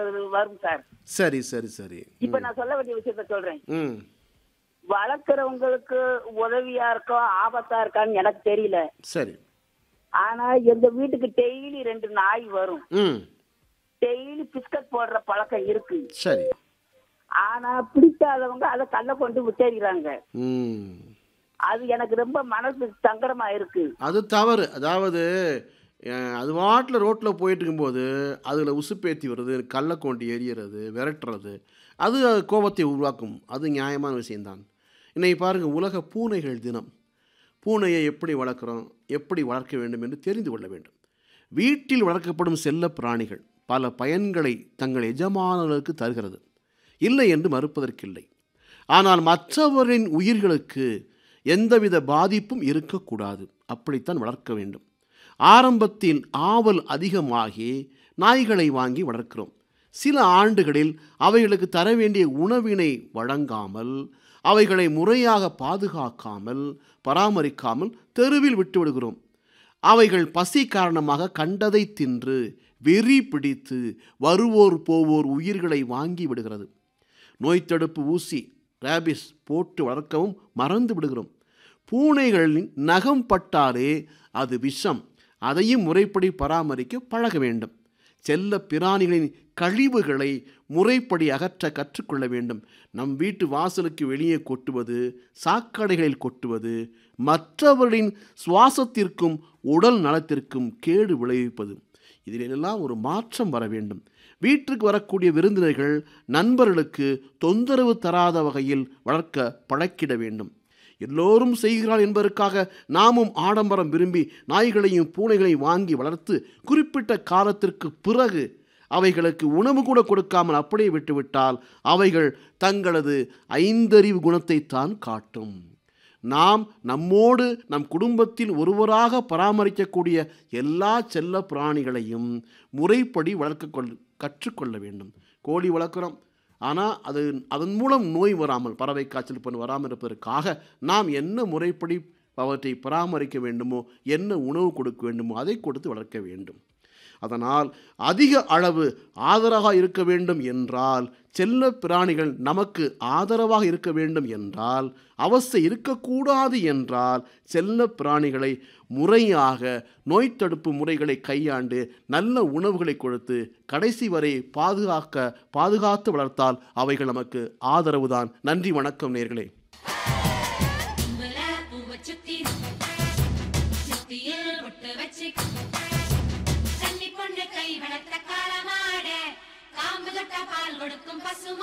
வரும் சார் சரி சரி சரி இப்ப நான் சொல்ல வேண்டிய விஷயத்த சொல்றேன் ம் வளர்க்குறவங்களுக்கு உதவியா இருக்கோ ஆபத்தா இருக்கான்னு எனக்கு தெரியல சரி ஆனா எங்க வீட்டுக்கு டெய்லி ரெண்டு நாய் வரும் ம் டெய்லி பிஸ்கட் போடுற பழக்கம் இருக்கு சரி ஆனா பிடிக்காதவங்க அதை கல்ல கொண்டு விட்டேறாங்க ம் அது எனக்கு ரொம்ப மனசு சங்கடமா இருக்கு அது தவறு அதாவது அஹ், அது வாட்டில் ரோட்டில் போயிட்டு இருக்கும்போது அதில் உசுப்பேத்தி வருது கல்லை கொண்டு எரியறது விரட்டுறது அது கோபத்தை உருவாக்கும் அது நியாயமான விஷயம்தான் இன்னைக்கு பாருங்கள் உலக பூனைகள் தினம் பூனையை எப்படி வளர்க்குறோம் எப்படி வளர்க்க வேண்டும் என்று தெரிந்து கொள்ள வேண்டும் வீட்டில் வளர்க்கப்படும் செல்ல பிராணிகள் பல பயன்களை தங்கள் எஜமானர்களுக்கு தருகிறது இல்லை என்று மறுப்பதற்கில்லை ஆனால் மற்றவரின் உயிர்களுக்கு எந்தவித பாதிப்பும் இருக்கக்கூடாது அப்படித்தான் வளர்க்க வேண்டும் ஆரம்பத்தில் ஆவல் அதிகமாகி நாய்களை வாங்கி வளர்க்கிறோம் சில ஆண்டுகளில் அவைகளுக்கு தர வேண்டிய உணவினை வழங்காமல் அவைகளை முறையாக பாதுகாக்காமல் பராமரிக்காமல் தெருவில் விட்டு விடுகிறோம் அவைகள் பசி காரணமாக கண்டதை தின்று வெறி பிடித்து வருவோர் போவோர் உயிர்களை வாங்கி விடுகிறது நோய் தடுப்பு ஊசி ரேபிஸ் போட்டு வளர்க்கவும் மறந்து விடுகிறோம் பூனைகளின் நகம் பட்டாலே அது விஷம் அதையும் முறைப்படி பராமரிக்க பழக வேண்டும் செல்ல பிராணிகளின் கழிவுகளை முறைப்படி அகற்ற கற்றுக்கொள்ள வேண்டும் நம் வீட்டு வாசலுக்கு வெளியே கொட்டுவது சாக்கடைகளில் கொட்டுவது மற்றவர்களின் சுவாசத்திற்கும் உடல் நலத்திற்கும் கேடு விளைவிப்பது இதிலெல்லாம் ஒரு மாற்றம் வர வேண்டும் வீட்டுக்கு வரக்கூடிய விருந்தினர்கள் நண்பர்களுக்கு தொந்தரவு தராத வகையில் வளர்க்க பழக்கிட வேண்டும் எல்லோரும் செய்கிறார் என்பதற்காக நாமும் ஆடம்பரம் விரும்பி நாய்களையும் பூனைகளையும் வாங்கி வளர்த்து குறிப்பிட்ட காலத்திற்கு பிறகு அவைகளுக்கு உணவு கூட கொடுக்காமல் அப்படியே விட்டுவிட்டால் அவைகள் தங்களது ஐந்தறிவு குணத்தை தான் காட்டும் நாம் நம்மோடு நம் குடும்பத்தில் ஒருவராக பராமரிக்கக்கூடிய எல்லா செல்ல பிராணிகளையும் முறைப்படி வளர்க்க கொள் கற்றுக்கொள்ள வேண்டும் கோழி வளர்க்குறோம் ஆனால் அது அதன் மூலம் நோய் வராமல் பறவை காய்ச்சல் போன்று வராமல் இருப்பதற்காக நாம் என்ன முறைப்படி அவற்றை பராமரிக்க வேண்டுமோ என்ன உணவு கொடுக்க வேண்டுமோ அதை கொடுத்து வளர்க்க வேண்டும் அதனால் அதிக அளவு ஆதரவாக இருக்க வேண்டும் என்றால் செல்ல பிராணிகள் நமக்கு ஆதரவாக இருக்க வேண்டும் என்றால் அவஸ்தை இருக்கக்கூடாது என்றால் செல்ல பிராணிகளை முறையாக நோய் தடுப்பு முறைகளை கையாண்டு நல்ல உணவுகளை கொடுத்து கடைசி வரை பாதுகாக்க பாதுகாத்து வளர்த்தால் அவைகள் நமக்கு ஆதரவுதான் நன்றி வணக்கம் நேர்களே கும்பல பூவ சுத்தி சுத்தியில் முட்டு வச்சு கன்னி பொண்ணு கை வளர்த்த காளமாட காம்பு தொட்ட பால் கொடுக்கும் பசு